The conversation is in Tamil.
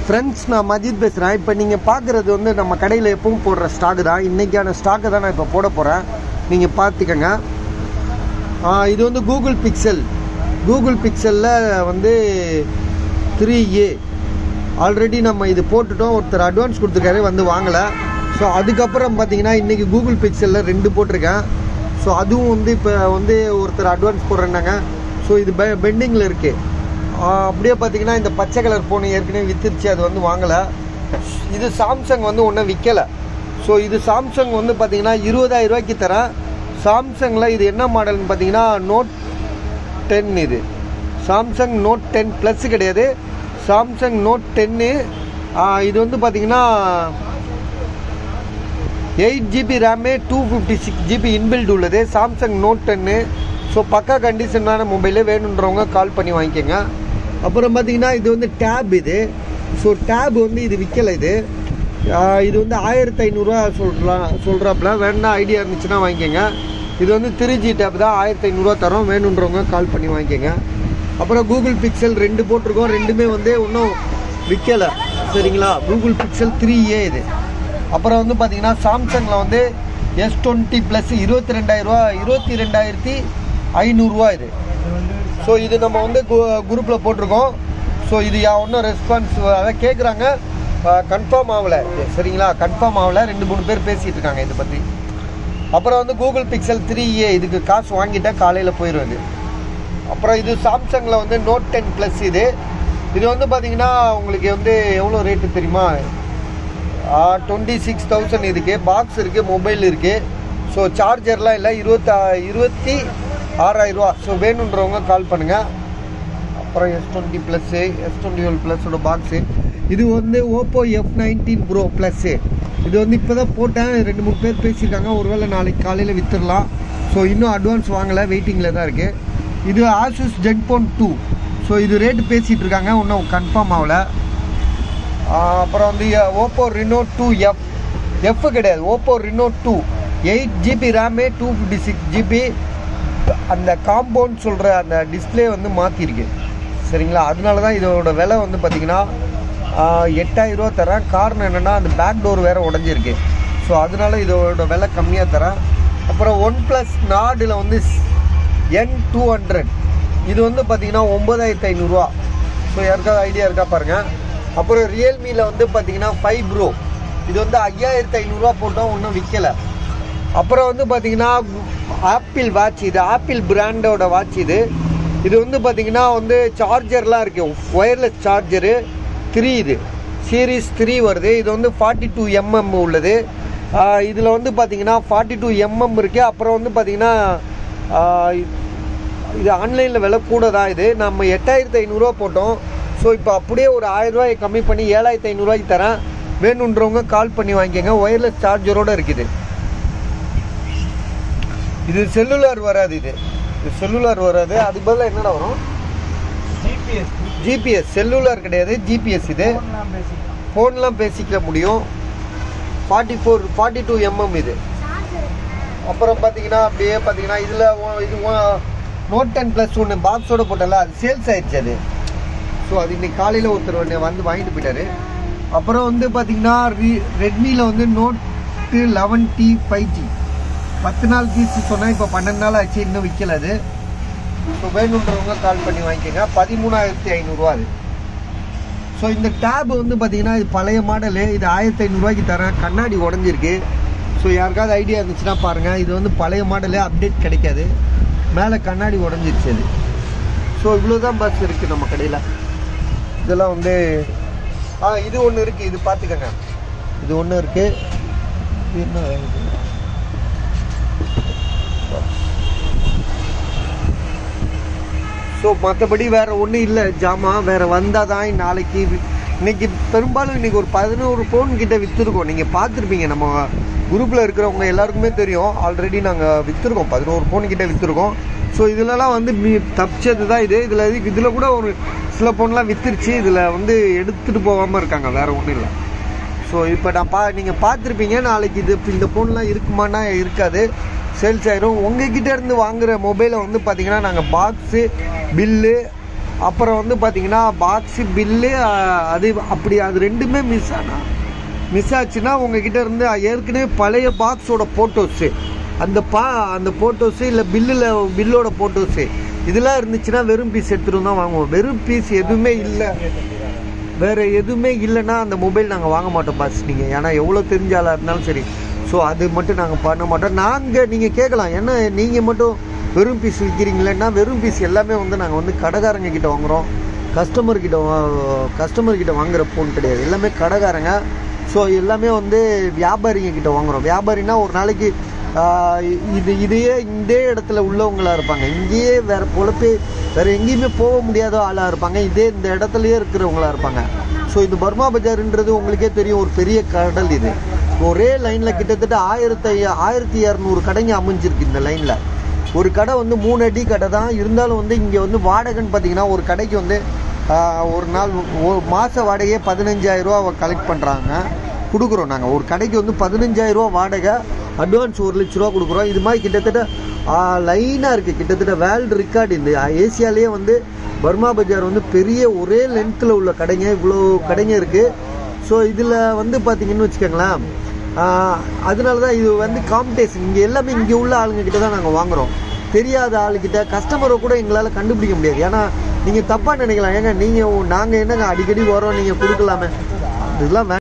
ஃப்ரெண்ட்ஸ் நான் மஜித் பேசுகிறேன் இப்போ நீங்கள் பார்க்குறது வந்து நம்ம கடையில் எப்பவும் போடுற ஸ்டாக்கு தான் இன்றைக்கான ஸ்டாக்கு தான் நான் இப்போ போட போகிறேன் நீங்கள் பார்த்துக்கங்க ஆ, இது வந்து கூகுள் பிக்சல் கூகுள் பிக்சலில் வந்து த்ரீ ஏ ஆல்ரெடி நம்ம இது போட்டுட்டோம் ஒருத்தர் அட்வான்ஸ் கொடுத்துருக்காரு வந்து வாங்கலை ஸோ அதுக்கப்புறம் பார்த்தீங்கன்னா இன்றைக்கி கூகுள் பிக்சலில் ரெண்டு போட்டிருக்கேன் ஸோ அதுவும் வந்து இப்போ வந்து ஒருத்தர் அட்வான்ஸ் போடுறேன்னாங்க ஸோ இது பெ பெண்டிங்கில் இருக்குது அப்படியே பார்த்தீங்கன்னா இந்த பச்சை கலர் ஃபோன் ஏற்கனவே வித்துருச்சு அது வந்து வாங்கலை இது சாம்சங் வந்து ஒன்றும் விற்கலை ஸோ இது சாம்சங் வந்து பார்த்தீங்கன்னா இருபதாயிரம் ரூபாய்க்கு தரேன் சாம்சங்கில் இது என்ன மாடல்னு பார்த்தீங்கன்னா நோட் டென் இது சாம்சங் நோட் டென் ப்ளஸ் கிடையாது சாம்சங் நோட் டென்னு இது வந்து பார்த்தீங்கன்னா eight GB RAM two fifty six GB inbuilt உள்ளது சாம்சங் நோட் டென்னு ஸோ பக்கா கண்டிஷனான மொபைலே வேணுன்றவங்க கால் பண்ணி வாங்கிக்கோங்க அப்புறம் பார்த்தீங்கன்னா இது வந்து டேப் இது ஸோ டேப் வந்து இது விற்கலை இது ஆஹ் இது வந்து ஆயிரத்தி ஐநூறுரூவா சொல்கிறலாம் சொல்கிறாப்புல வேணா ஐடியா இருந்துச்சுன்னா வாங்கிக்கோங்க இது வந்து த்ரீ ஜி டேப் தான் ஆயிரத்தி ஐநூறுரூவா தரோம் வேணுன்றவங்க கால் பண்ணி வாங்கிக்கோங்க அப்புறம் கூகுள் பிக்சல் ரெண்டு போட்டிருக்கோம் ரெண்டுமே வந்து இன்னும் விற்கலை சரிங்களா கூகுள் பிக்சல் த்ரீ ஏ இது அப்புறம் வந்து பார்த்தீங்கன்னா சாம்சங்கில் வந்து எஸ் டுவெண்ட்டி ப்ளஸ் இருபத்தி ரெண்டாயிரரூவா இருபத்தி ரெண்டாயிரத்தி ஐநூறுரூவா இது ஸோ இது நம்ம வந்து குரூப்பில் போட்டிருக்கோம் ஸோ இது யா ஒன்றும் ரெஸ்பான்ஸ் அதான் கேட்குறாங்க கன்ஃபார்ம் ஆகலை சரிங்களா கன்ஃபார்ம் ஆகலை ரெண்டு மூணு பேர் பேசிகிட்டு இருக்காங்க இதை பற்றி அப்புறம் வந்து கூகுள் பிக்சல் த்ரீ ஏ இதுக்கு காசு வாங்கிட்டேன் காலையில் போயிடுவது அப்புறம் இது சாம்சங்கில் வந்து நோட் டென் ப்ளஸ் இது இது வந்து பார்த்தீங்கன்னா உங்களுக்கு வந்து எவ்வளோ ரேட்டு தெரியுமா டுவெண்ட்டி சிக்ஸ் தௌசண்ட் இதுக்கு பாக்ஸ் இருக்குது மொபைல் இருக்குது ஸோ சார்ஜர்லாம் இல்லை இருபத்தா இருபத்தி ஆறாயிரரூவா ஸோ வேணுன்றவங்க கால் பண்ணுங்கள் அப்புறம் S twenty plus S twenty one ப்ளஸோட பாக்ஸு இது வந்து Oppo F nineteen pro plus இது வந்து இப்போ தான் போட்டேன் ரெண்டு மூணு பேர் பேசியிருக்காங்க ஒருவேளை நாளைக்கு காலையில் விற்றுடலாம் ஸோ இன்னும் அட்வான்ஸ் வாங்கலை வெயிட்டிங்கில் தான் இருக்குது இது ஆசூஸ் ஜென்போன் டூ ஸோ இது ரேட்டு பேசிகிட்டு இருக்காங்க இன்னும் கன்ஃபார்ம் ஆகலை ஆஹ் அப்புறம் வந்து Oppo Reno two F F கிடையாது Oppo Reno two eight GB RAM two fifty six GB அந்த காம்பவுண்ட் சொல்கிற அந்த டிஸ்ப்ளே வந்து மாற்றிருக்கு சரிங்களா அதனால தான் இதோட விலை வந்து பார்த்திங்கன்னா எட்டாயிரரூவா தரேன் காரணம் என்னென்னா அந்த பேக் டோர் வேறு உடஞ்சிருக்கு ஸோ அதனால இதோட விலை கம்மியாக தரேன் அப்புறம் ஒன் ப்ளஸ் நாடில் வந்து என் டூ ஹண்ட்ரட் இது வந்து பார்த்திங்கன்னா ஒம்பதாயிரத்து ஐநூறுரூவா ஸோ யாருக்காவது ஐடியா இருக்கா பாருங்கள் அப்புறம் ரியல்மியில் வந்து பார்த்தீங்கன்னா ஃபைவ் ப்ரோ இது வந்து ஐயாயிரத்து ஐநூறுரூவா போட்டோம் ஒன்றும் விற்கலை அப்புறம் வந்து பார்த்தீங்கன்னா ஆப்பிள் வாட்ச் இது ஆப்பிள் பிராண்டோட வாட்ச் இது இது வந்து பார்த்தீங்கன்னா வந்து சார்ஜர்லாம் இருக்குது ஒயர்லெஸ் சார்ஜரு த்ரீ இது சீரீஸ் த்ரீ வருது இது வந்து ஃபார்ட்டி டூ எம்எம் உள்ளது இதில் வந்து பார்த்தீங்கன்னா ஃபார்ட்டி டூ எம்எம் இருக்குது அப்புறம் வந்து பார்த்தீங்கன்னா இது ஆன்லைனில் விலை கூட தான் இது நம்ம எட்டாயிரத்து ஐநூறுரூவா போட்டோம் ஸோ இப்போ அப்படியே ஒரு ஆயிரரூவாயை கம்மி பண்ணி ஏழாயிரத்து ஐநூறுரூவாய்க்கு தரேன் வேணுன்றவங்க கால் பண்ணி வாங்கிக்கோங்க ஒயர்லெஸ் சார்ஜரோடு இருக்குது இது செல்லுலார் வராது இது இது செல்லுலார் வராது அதுக்கு பதிலாக என்னடா வரும் ஜிபிஎஸ் ஜிபிஎஸ் செல்லுலார் கிடையாது ஜிபிஎஸ் இது ஃபோன்லாம் பேசிக்கலாம் ஃபோன்லாம் பேசிக்க முடியும் forty four forty two MM இது அப்புறம் பார்த்தீங்கன்னா அப்படியே பார்த்தீங்கன்னா இதில் இது நோட் டென் ப்ளஸ் ஒன்று பாக்ஸோட போட்டல அது சேல்ஸ் ஆயிடுச்சு அது ஸோ அது இன்னைக்கு காலையில் ஒருத்தர் ஒன்று வந்து வாங்கிட்டு போயிட்டாரு அப்புறம் வந்து பார்த்தீங்கன்னா ரெட்மியில் வந்து note eleven T five G பத்து நாள் பீஸ் சொன்னால் இப்போ பன்னெண்டு நாள் ஆச்சு இன்னும் விற்கல அது ஸோ வேணுன்றவங்க கால் பண்ணி வாங்கிக்கோங்க பதிமூணாயிரத்தி ஐநூறுரூவா அது ஸோ இந்த டேப் வந்து பார்த்தீங்கன்னா இது பழைய மாடலு இது ஆயிரத்தி ஐநூறுரூவாய்க்கு தரேன் கண்ணாடி உடஞ்சிருக்கு ஸோ யாருக்காவது ஐடியா இருந்துச்சுன்னா பாருங்கள் இது வந்து பழைய மாடலு அப்டேட் கிடைக்காது மேலே கண்ணாடி உடஞ்சிருச்சு அது ஸோ இவ்வளோ தான் பஸ் இருக்குது நம்ம கடையில் இதெல்லாம் வந்து ஆ இது ஒன்று இருக்குது இது பார்த்துக்கங்க இது ஒன்று இருக்குது இது என்ன இது? ஸோ மற்றபடி வேற ஒன்றும் இல்லை ஜாமான் வேற வந்தால் தான் நாளைக்கு வி- இன்னைக்கு பெரும்பாலும் இன்னைக்கு ஒரு பதினோரு ஃபோன் கிட்ட விற்றுருக்கோம் நீங்கள் பார்த்துருப்பீங்க நம்ம குரூப்பில் இருக்கிறவங்க எல்லாருக்குமே தெரியும் ஆல்ரெடி நாங்கள் விற்றுருக்கோம் பதினோரு ஃபோன் கிட்ட விற்றுருக்கோம் ஸோ இதுலலாம் வந்து மீ தப்பிச்சது தான் இது இதில் இதில் கூட ஒரு சில ஃபோன்லாம் வித்துருச்சு இதில் வந்து எடுத்துகிட்டு போகாமல் இருக்காங்க வேற ஒன்றும் இல்லை ஸோ இப்போ நான் பா நீங்கள் பார்த்துருப்பீங்க நாளைக்கு இது இப்ப இந்த ஃபோன்லாம் இருக்குமானா இருக்காது சேல்ஸ் ஆயிரும் உங்ககிட்ட இருந்து வாங்குற மொபைலை வந்து பார்த்தீங்கன்னா நாங்கள் பாக்ஸு பில்லு அப்புறம் வந்து பார்த்தீங்கன்னா பாக்ஸு பில்லு அது அப்படி அது ரெண்டுமே மிஸ் ஆனா மிஸ் ஆச்சுன்னா உங்ககிட்ட இருந்து ஏற்கனவே பழைய பாக்ஸோட ஃபோட்டோஸு அந்த பா அந்த ஃபோட்டோஸு இல்லை பில்லில் பில்லோட ஃபோட்டோஸு இதெல்லாம் இருந்துச்சுன்னா வெறும் பீஸ் எடுத்துகிட்டு தான் வாங்குவோம் வெறும் பீஸ் எதுவுமே இல்லை வேறு எதுவுமே இல்லைன்னா அந்த மொபைல் நாங்கள் வாங்க மாட்டோம் பாஸ் நீங்கள் ஏன்னா எவ்வளோ தெரிஞ்ச ஆளாக இருந்தாலும் சரி ஸோ அது மட்டும் நாங்கள் பண்ண மாட்டோம் நாங்கள் நீங்கள் கேட்கலாம் என்ன நீங்கள் மட்டும் வெறும் பீஸ் விற்கிறீங்களேன்னா வெறும் பீஸ் எல்லாமே வந்து நாங்கள் வந்து கடைக்காரங்க கிட்ட வாங்குகிறோம் கஸ்டமர் கிட்ட கஸ்டமர் கிட்ட வாங்குற ஃபோன் கிடையாது எல்லாமே கடைக்காரங்க ஸோ எல்லாமே வந்து வியாபாரிங்க கிட்ட வாங்குகிறோம் வியாபாரினா ஒரு நாளைக்கு ஆஹ், இது இதையே இதே இடத்துல உள்ளவங்களா இருப்பாங்க இங்கேயே வேற பொழப்பே வேற எங்கேயுமே போக முடியாத ஆளாக இருப்பாங்க இதே இந்த இடத்துலயே இருக்கிறவங்களா இருப்பாங்க ஸோ இது பர்மா பஜார்ன்றது உங்களுக்கே தெரியும் ஒரு பெரிய கடல் இது ஒரே லைனில் கிட்டத்தட்ட ஆயிரத்தி ஆயிரத்தி இரநூறு கடைங்க அமைஞ்சிருக்கு இந்த லைனில் ஒரு கடை வந்து மூணு அடி கடை தான் இருந்தாலும் வந்து இங்கே வந்து வாடகைன்னு பார்த்தீங்கன்னா ஒரு கடைக்கு வந்து ஆஹ், ஒரு நாள் ஒரு மாத வாடகையே பதினஞ்சாயிரம் ரூபா கலெக்ட் பண்ணுறாங்க கொடுக்குறோம் நாங்கள் ஒரு கடைக்கு வந்து பதினஞ்சாயிரம் ரூபா வாடகை அட்வான்ஸ் ஒரு லட்ச ரூபா கொடுக்குறோம் இது மாதிரி கிட்டத்தட்ட லைனாக இருக்குது கிட்டத்தட்ட வேர்ல்டு ரெக்கார்டு இந்த ஏசியாலேயே வந்து பர்மா பஜார் வந்து பெரிய ஒரே லென்த்தில் உள்ள கடைங்க இவ்வளோ கடைங்க இருக்குது ஸோ இதில் வந்து பார்த்தீங்கன்னு வச்சுக்கோங்களேன் ஆஹ் அதனால தான் இது வந்து காம்படிஷன் இங்கே எல்லாமே இங்கே உள்ள ஆளுங்க கிட்ட தான் நாங்கள் வாங்குறோம் தெரியாத ஆளுகிட்ட கஸ்டமரை கூட எங்களால் கண்டுபிடிக்க முடியாது ஏன்னா நீங்கள் தப்பாக நினைக்கலாம் ஏங்க நீங்கள் நாங்கள் என்னங்க அடிக்கடி வரோம் நீங்கள் கொடுக்கலாமே இதெல்லாம் வே-